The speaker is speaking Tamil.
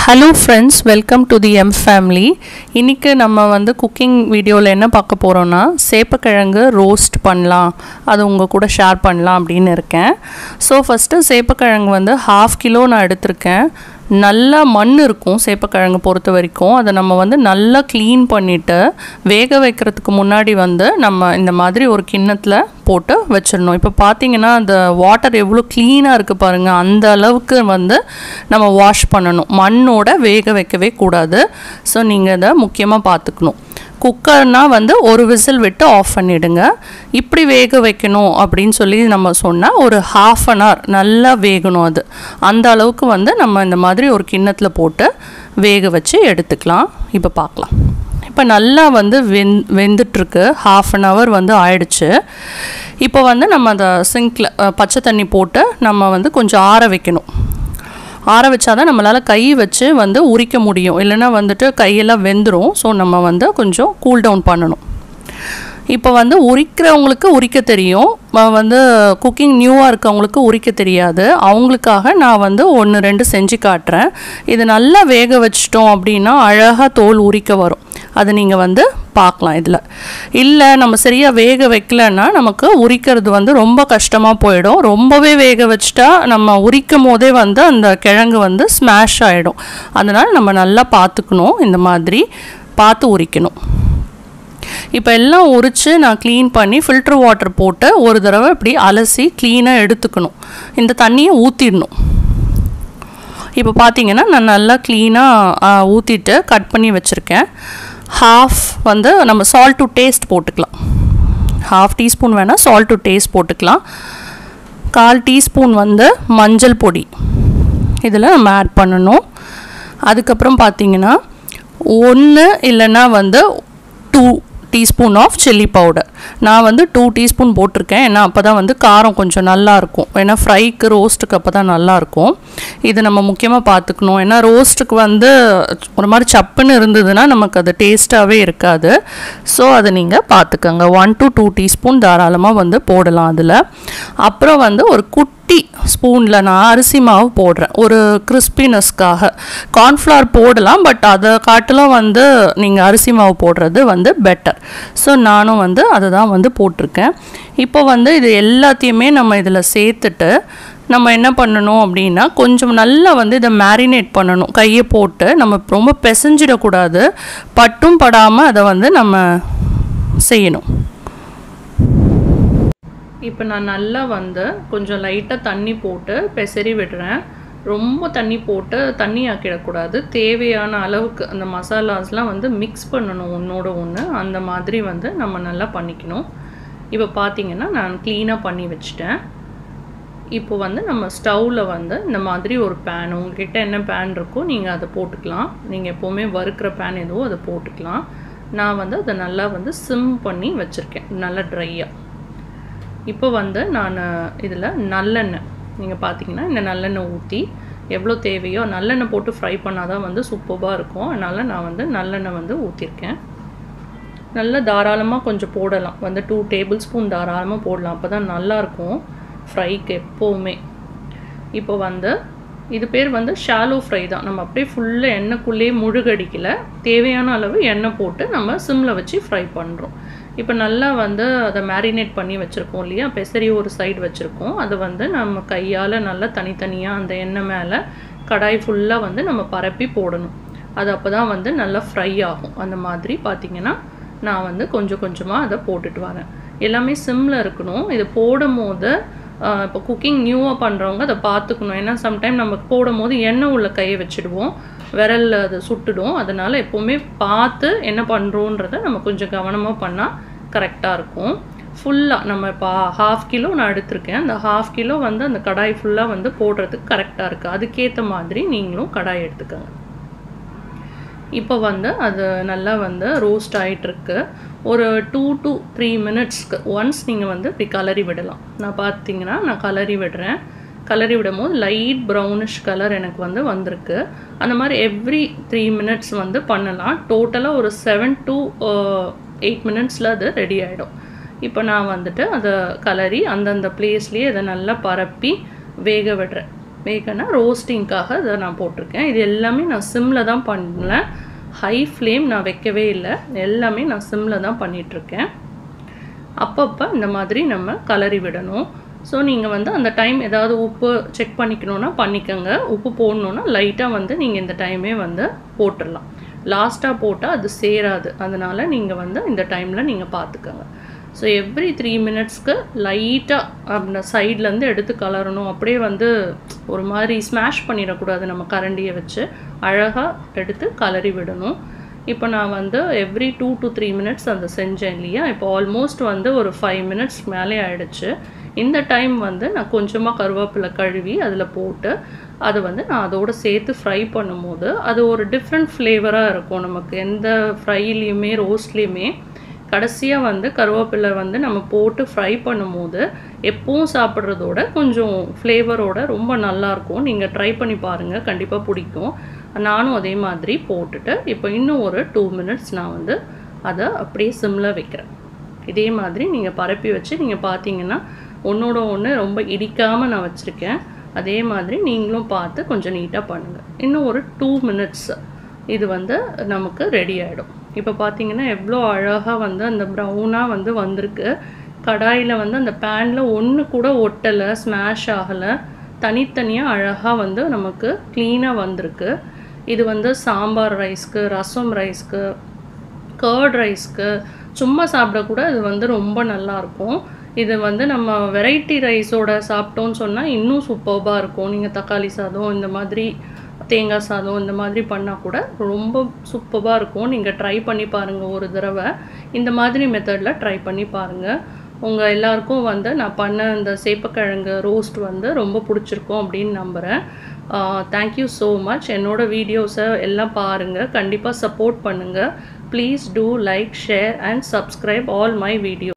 hello friends welcome to the M family இன்றைக்கி நம்ம வந்து குக்கிங் வீடியோவில் என்ன பார்க்க போகிறோன்னா சேப்பக்கிழங்கு ரோஸ்ட் பண்ணலாம் அது உங்கள் கூட ஷேர் பண்ணலாம் அப்படின்னு இருக்கேன் ஸோ ஃபஸ்ட்டு சேப்பக்கிழங்கு வந்து ஹாஃப் கிலோ நான் எடுத்திருக்கேன் நல்லா மண் இருக்கும் சேப்பக்கிழங்கு பொறுத்த வரைக்கும் அதை நம்ம வந்து நல்லா க்ளீன் பண்ணிவிட்டு வேக வைக்கிறதுக்கு முன்னாடி வந்து நம்ம இந்த மாதிரி ஒரு கிண்ணத்தில் போட்டு வச்சிடணும் இப்போ பார்த்தீங்கன்னா அந்த வாட்டர் எவ்வளோ க்ளீனாக இருக்குது பாருங்கள் அந்த அளவுக்கு வந்து நம்ம வாஷ் பண்ணணும் மண்ணோட வேக வைக்கவே கூடாது ஸோ நீங்கள் இதை முக்கியமாக பார்த்துக்கணும் குக்கர்னால் வந்து ஒரு விசில் விட்டு ஆஃப் பண்ணிவிடுங்க இப்படி வேக வைக்கணும் அப்படின்னு சொல்லி நம்ம சொன்னால் ஒரு ஹாஃப் அன் ஹவர் நல்லா வேகணும் அது அந்த அளவுக்கு வந்து நம்ம இந்த மாதிரி ஒரு கிண்ணத்தில் போட்டு வேக வச்சு எடுத்துக்கலாம் இப்போ பார்க்கலாம் இப்போ நல்லா வந்து வெந் வெந்துட்டுருக்கு ஹாஃப் அன் ஹவர் வந்து ஆயிடுச்சு இப்போ வந்து நம்ம அந்த சிங்கில் பச்சை தண்ணி போட்டு நம்ம வந்து கொஞ்சம் ஆற வைக்கணும் ஆற வச்சாதான் நம்மளால் கை வச்சு வந்து உரிக்க முடியும் இல்லைன்னா வந்துட்டு கையெல்லாம் வெந்துடும் ஸோ நம்ம வந்து கொஞ்சம் கூல் டவுன் பண்ணணும் இப்போ வந்து உரிக்கிறவங்களுக்கு உரிக்க தெரியும் வந்து குக்கிங் நியூவாக இருக்கவங்களுக்கு உரிக்க தெரியாது அவங்களுக்காக நான் வந்து ஒன்று ரெண்டு செஞ்சு காட்டுறேன் இது நல்லா வேக வச்சிட்டோம் அப்படின்னா அழகாக தோல் உரிக்க வரும் அது நீங்கள் வந்து பார்க்கலாம் இதில் இல்லை நம்ம சரியாக வேக வைக்கலன்னா நமக்கு உரிக்கிறது வந்து ரொம்ப கஷ்டமாக போயிடும் ரொம்பவே வேக வச்சிட்டா நம்ம உரிக்கும் போதே வந்து அந்த கிழங்கு வந்து ஸ்மாஷ் ஆகிடும் அதனால் நம்ம நல்லா பார்த்துக்கணும் இந்த மாதிரி பார்த்து உரிக்கணும் இப்போ எல்லாம் உரித்து நான் க்ளீன் பண்ணி ஃபில்ட்ரு வாட்டர் போட்டு ஒரு தடவை இப்படி அலசி க்ளீனாக எடுத்துக்கணும் இந்த தண்ணியை ஊற்றிடணும் இப்போ பார்த்தீங்கன்னா நான் நல்லா க்ளீனாக ஊற்றிட்டு கட் பண்ணி வச்சுருக்கேன் ஹாஃப் வந்து நம்ம சால்ட் டு டேஸ்ட் போட்டுக்கலாம் ஹாஃப் டீஸ்பூன் வேணால் சால்ட் டு டேஸ்ட் போட்டுக்கலாம் கால் டீஸ்பூன் வந்து மஞ்சள் பொடி இதில் நம்ம ஆட் பண்ணணும் அதுக்கப்புறம் பார்த்தீங்கன்னா ஒன்று இல்லைன்னா வந்து two teaspoon of chilli powder நான் வந்து டூ டீஸ்பூன் போட்டிருக்கேன் ஏன்னா அப்போ தான் வந்து காரம் கொஞ்சம் நல்லாயிருக்கும் ஏன்னா ஃப்ரைக்கு ரோஸ்ட்டுக்கு அப்போ தான் நல்லாயிருக்கும் இது நம்ம முக்கியமாக பார்த்துக்கணும் ஏன்னா ரோஸ்ட்டுக்கு வந்து ஒரு மாதிரி சப்புன்னு இருந்ததுன்னா நமக்கு அது டேஸ்ட்டாகவே இருக்காது ஸோ அதை நீங்கள் பார்த்துக்கோங்க ஒன் டு டூ டீஸ்பூன் தாராளமாக வந்து போடலாம் அதில் அப்புறம் வந்து ஒரு குட்டி ஸ்பூனில் நான் அரிசி மாவு போடுறேன் ஒரு கிறிஸ்பினஸ்க்காக கார்ன்ஃப்ளவர் போடலாம் பட் அதை காட்டிலும் வந்து நீங்கள் அரிசி மாவு போடுறது வந்து பெட்டர் ஸோ நானும் வந்து அதை தான் வந்து போட்டிருக்கேன் இப்போ வந்து இது எல்லாத்தையுமே நம்ம இதில் சேர்த்துட்டு நம்ம என்ன பண்ணணும் அப்படின்னா கொஞ்சம் நல்லா வந்து இதை மேரினேட் பண்ணணும் கையை போட்டு நம்ம ரொம்ப பிசைஞ்சிடக்கூடாது பட்டும் படாமல் அதை வந்து நம்ம செய்யணும் இப்போ நான் நல்லா வந்து கொஞ்சம் லைட்டாக தண்ணி போட்டு பெசரி விடுறேன் ரொம்ப தண்ணி போட்டு தண்ணி ஆக்கிடக்கூடாது தேவையான அளவுக்கு அந்த மசாலாஸ்லாம் வந்து மிக்ஸ் பண்ணணும் ஒன்றோட ஒன்று அந்த மாதிரி வந்து நம்ம நல்லா பண்ணிக்கணும் இப்போ பார்த்தீங்கன்னா நான் க்ளீனாக பண்ணி வச்சுட்டேன் இப்போ வந்து நம்ம ஸ்டவ்வில் வந்து இந்த மாதிரி ஒரு பேன் உங்ககிட்ட என்ன பேன் இருக்கோ நீங்கள் அதை போட்டுக்கலாம் நீங்கள் எப்போவுமே வறுக்கிற பேன் எதுவோ அதை போட்டுக்கலாம் நான் வந்து அதை நல்லா வந்து சிம் பண்ணி வச்சுருக்கேன் நல்லா ட்ரையாக இப்போ வந்து நான் இதில் நல்லெண்ணெய் நீங்கள் பார்த்தீங்கன்னா இந்த நல்லெண்ணெய் ஊற்றி எவ்வளோ தேவையோ நல்லெண்ணெய் போட்டு ஃப்ரை பண்ணால் தான் வந்து சூப்பராக இருக்கும் அதனால் நான் வந்து நல்லெண்ணெய் வந்து ஊற்றிருக்கேன் நல்லா தாராளமாக கொஞ்சம் போடலாம் வந்து டூ டேபிள் ஸ்பூன் தாராளமாக போடலாம் அப்போ தான் நல்லாயிருக்கும் ஃப்ரைக்கு எப்போவுமே இப்போ வந்து இது பேர் வந்து ஷாலோ ஃப்ரை தான் நம்ம அப்படியே ஃபுல்லாக எண்ணெய்க்குள்ளேயே முழுகடிக்கல தேவையான அளவு எண்ணெய் போட்டு நம்ம சிம்மில் வச்சு ஃப்ரை பண்ணுறோம் இப்போ நல்லா வந்து அதை மேரினேட் பண்ணி வச்சுருக்கோம் இல்லையா பெசரி ஒரு சைடு வச்சுருக்கோம் அதை வந்து நம்ம கையால் நல்லா தனித்தனியாக அந்த எண்ணெய் மேலே கடாய் ஃபுல்லாக வந்து நம்ம பரப்பி போடணும் அது அப்போ தான் வந்து நல்லா ஃப்ரை ஆகும் அந்த மாதிரி பார்த்திங்கன்னா நான் வந்து கொஞ்சம் கொஞ்சமாக அதை போட்டுட்டு வரேன் எல்லாமே சிம்மில் இருக்கணும் இது போடும் போது இப்போ குக்கிங் நியூவாக பண்ணுறவங்க அதை பார்த்துக்கணும் ஏன்னா சம்டைம் நம்ம போடும் போது எண்ணெய் உள்ள கையை வச்சுடுவோம் விரலில் அதை சுட்டுடும் அதனால் எப்போவுமே பார்த்து என்ன பண்ணுறோன்றத நம்ம கொஞ்சம் கவனமாக பண்ணால் கரெக்டாக இருக்கும் ஃபுல்லாக நம்ம இப்போ ஹாஃப் கிலோ நான் எடுத்திருக்கேன் அந்த ஹாஃப் கிலோ வந்து அந்த கடாய் ஃபுல்லாக வந்து போடுறதுக்கு கரெக்டாக இருக்குது அதுக்கேற்ற மாதிரி நீங்களும் கடாய் எடுத்துக்கோங்க இப்போ வந்து அது நல்லா வந்து ரோஸ்ட் ஆகிட்டுருக்கு ஒரு டூ டு த்ரீ மினிட்ஸ்க்கு ஒன்ஸ் நீங்கள் வந்து இப்படி கலரி விடலாம் நான் பார்த்தீங்கன்னா நான் கலரி விடுறேன் கலரி விடும் போது லைட் ப்ரௌனிஷ் கலர் எனக்கு வந்து வந்திருக்கு அந்த மாதிரி எவ்ரி த்ரீ மினிட்ஸ் வந்து பண்ணலாம் டோட்டலாக ஒரு செவன் டு எயிட் மினிட்ஸில் அது ரெடி ஆகிடும் இப்போ நான் வந்துட்டு அதை கலரி அந்தந்த பிளேஸ்லேயே அதை நல்லா பரப்பி வேக விடுறேன் வேகனா ரோஸ்டிங்க்காக இதை நான் போட்டிருக்கேன் இது எல்லாமே நான் சிம்மில் தான் பண்ணல ஹை ஃப்ளேம் நான் வைக்கவே இல்லை எல்லாமே நான் சிம்மில் தான் பண்ணிகிட்ருக்கேன் அப்பப்போ இந்த மாதிரி நம்ம கலரி விடணும் ஸோ நீங்கள் வந்து அந்த டைம் ஏதாவது உப்பு செக் பண்ணிக்கணுன்னா பண்ணிக்கோங்க உப்பு போடணுன்னா லைட்டாக வந்து நீங்கள் இந்த டைமே வந்து போட்டுடலாம் லாஸ்ட்டாக போட்டால் அது சேராது அதனால் நீங்கள் வந்து இந்த டைமில் நீங்கள் பார்த்துக்கோங்க ஸோ எவ்ரி த்ரீ மினிட்ஸ்க்கு லைட்டாக அந்த சைட்லேருந்து எடுத்து கலரணும் அப்படியே வந்து ஒரு மாதிரி ஸ்மாஷ் பண்ணிடக்கூடாது நம்ம கரண்டியை வச்சு அழகாக எடுத்து கலரி விடணும் இப்போ நான் வந்து every two to three minutes அந்த செஞ்சேன் இல்லையா இப்போ ஆல்மோஸ்ட் வந்து ஒரு ஃபைவ் மினிட்ஸ் மேலே ஆயிடுச்சு இந்த டைம் வந்து நான் கொஞ்சமாக கருவேப்பிலை கழுவி அதில் போட்டு அதை வந்து நான் அதோடு சேர்த்து ஃப்ரை பண்ணும்போது அது ஒரு டிஃப்ரெண்ட் ஃப்ளேவராக இருக்கும் நமக்கு எந்த ஃப்ரைலேயுமே ரோஸ்ட்லேயுமே கடைசியாக வந்து கருவேப்பிலை வந்து நம்ம போட்டு ஃப்ரை பண்ணும்போது எப்பவும் சாப்பிட்றதோட கொஞ்சம் ஃப்ளேவரோட ரொம்ப நல்லாயிருக்கும் நீங்கள் ட்ரை பண்ணி பாருங்கள் கண்டிப்பாக பிடிக்கும் நானும் அதே மாதிரி போட்டுட்டு இப்போ இன்னும் ஒரு டூ மினிட்ஸ் நான் வந்து அதை அப்படியே சிம்மில் வைக்கிறேன் இதே மாதிரி நீங்கள் பரப்பி வச்சு நீங்கள் பார்த்தீங்கன்னா ஒன்றோட ஒன்று ரொம்ப இடிக்காமல் நான் வச்சுருக்கேன் அதே மாதிரி நீங்களும் பார்த்து கொஞ்சம் நீட்டாக பண்ணுங்கள் இன்னும் ஒரு டூ மினிட்ஸ் இது வந்து நமக்கு ரெடி ஆகிடும் இப்போ பார்த்தீங்கன்னா எவ்வளோ அழகாக வந்து அந்த ப்ரௌனாக வந்து வந்திருக்கு கடாயில் வந்து அந்த பேனில் ஒன்று கூட ஒட்டலை ஸ்மாஷ் ஆகலை தனித்தனியாக அழகாக வந்து நமக்கு க்ளீனாக வந்திருக்கு இது வந்து சாம்பார் ரைஸ்க்கு ரசம் ரைஸ்க்கு கர்ட் ரைஸ்க்கு சும்மா சாப்பிடக்கூட இது வந்து ரொம்ப நல்லாயிருக்கும் இது வந்து நம்ம வெரைட்டி ரைஸோட சாப்பிட்டோன்னு சொன்னால் இன்னும் சூப்பர்பாக இருக்கும் நீங்கள் தக்காளி சாதம் இந்த மாதிரி தேங்காய் சாதம் இந்த மாதிரி பண்ணால் கூட ரொம்ப சூப்பராக இருக்கும் நீங்கள் ட்ரை பண்ணி பாருங்கள் ஒரு தடவை இந்த மாதிரி மெத்தடில் ட்ரை பண்ணி பாருங்கள் உங்கள் எல்லாருக்கும் வந்து நான் பண்ண இந்த சேப்பக்கிழங்கு ரோஸ்ட் வந்து ரொம்ப பிடிச்சிருக்கும் அப்படின்னு நம்புகிறேன் தேங்க்யூ ஸோ மச் என்னோடய வீடியோஸை எல்லாம் பாருங்கள் கண்டிப்பாக சப்போர்ட் பண்ணுங்கள் please do like share and subscribe all my video